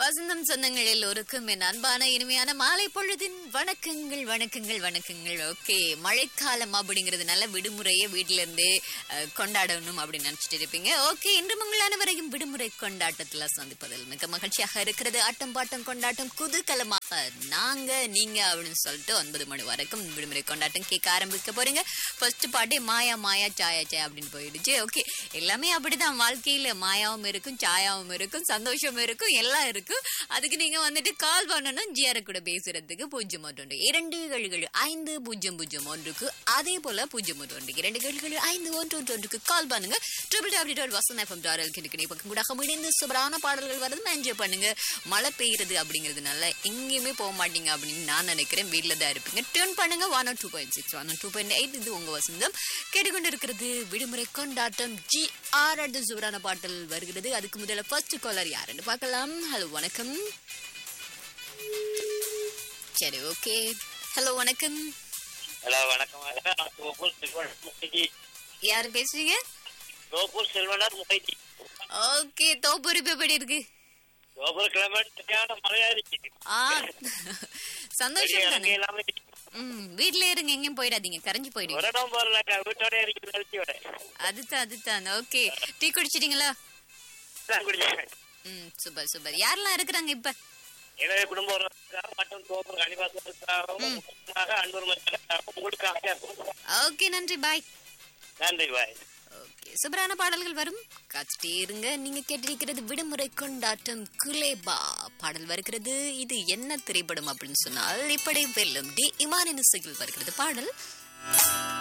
வசந்தம் சொந்தங்கள் எல்லோருக்கும் என் அன்பான இனிமையான மாலை பொழுதின் வணக்கங்கள் வணக்கங்கள் வணக்கங்கள் ஓகே மழைக்காலம் அப்படிங்கறதுனால விடுமுறையை வீட்ல இருந்தே அஹ், கொண்டாடணும் அப்படின்னு நினைச்சிட்டு இருப்பீங்க ஓகே இன்று உங்கள் அனைவரையும் விடுமுறை கொண்டாட்டத்துல சந்திப்பதில் மிக மகிழ்ச்சியாக இருக்கிறது ஆட்டம் பாட்டம் கொண்டாட்டம் குதூகலமாக நாங்க நீங்க அப்படின்னு சொல்லிட்டு ஒன்பது மணி வரைக்கும் விடுமுறை கொண்டாட்டம் கேட்க ஆரம்பிக்க போறீங்க ஃபர்ஸ்ட் பாட்டே மாயா மாயா சாயா சாயா அப்படின்னு போயிடுச்சு ஓகே எல்லாமே அப்படிதான் வாழ்க்கையில மாயாவும் இருக்கும் சாயாவும் இருக்கும் சந்தோஷம் இருக்கும் எல்லாம் இருக்கும் அதுக்கு நீங்க வந்துட்டு கால் பண்ணணும் ஜிஆர் கூட பேசுறதுக்கு பூஜ்ஜியம் ஒன்று ஒன்று இரண்டு ஏழுகள் ஐந்து பூஜ்ஜியம் பூஜ்ஜியம் ஒன்றுக்கு அதே போல பூஜ்ஜியம் ஒன்று ஒன்று இரண்டு ஏழுகள் ஐந்து ஒன்று ஒன்று ஒன்றுக்கு கால் பண்ணுங்க triple W dot Vasan FM dot எல்கிட்ட பக்கம் கூட முடிந்து சூப்பரான பாடல்கள் வருது என்ஜாய் பண்ணுங்க மழை பெய்யுறது அப்படிங்கிறதுனால எங்கேயுமே போக மாட்டீங்க அப்படின்னு நான் நினைக்கிறேன் வீட்டில் தான் இருப்பீங்க டியூன் பண்ணுங்க one two point six one two point eight இது உங்க வசந்தம் கேட்டுக்கொண்டு இருக்கிறது விடுமுறை கொண்டாட்டம் ஜி ஆர் அடுத்த சூப்பரான பாடல் வருகிறது அதுக்கு முதல்ல ஃபர்ஸ்ட் காலர் யாருன்னு பார்க்கலாம் ஹலோ வணக்கம் சரி ஓகே ஹலோ வணக்கம் ஹலோ வணக்கம் நான் கோபூர் செல்வன் முகைஜி யார் பேசுறீங்க கோபூர் செல்வனார் முகைஜி ஓகே தோப்பூர் இப்ப எப்படி இருக்கு கோபூர் கிளைமேட் சரியான மழையா இருக்கு ஆ சந்தோஷம் இறங்க தானே எல்லாமே ம் வீட்ல இருங்க எங்கேயும் போயிடாதீங்க கரைஞ்சு போயிடுங்க ஒரு இடம் போறல வீட்டோட இருக்கு நிறுத்தியோட அதுதான் அதுதான் ஓகே டீ குடிச்சிட்டீங்களா குடிச்சேன் ம் சூப்பர் சூப்பர் யாரெல்லாம் இருக்கிறாங்க இப்ப எனவே குடும்ப உறவுக்காக மற்றும் கோபூர் அனிவாசலுக்காகவும் அன்பர் மக்களுக்காகவும் உங்களுக்காக ஓகே நன்றி பாய் நன்றி பாய் ஓகே சூப்பரான பாடல்கள் வரும் காத்துட்டே இருங்க நீங்க கேட்டிருக்கிறது விடுமுறை கொண்டாட்டம் குலேபா பாடல் வருகிறது இது என்ன திரைப்படம் அப்படின்னு சொன்னால் இப்படி வெல்லும் டி இமானின் இசையில் வருகிறது பாடல்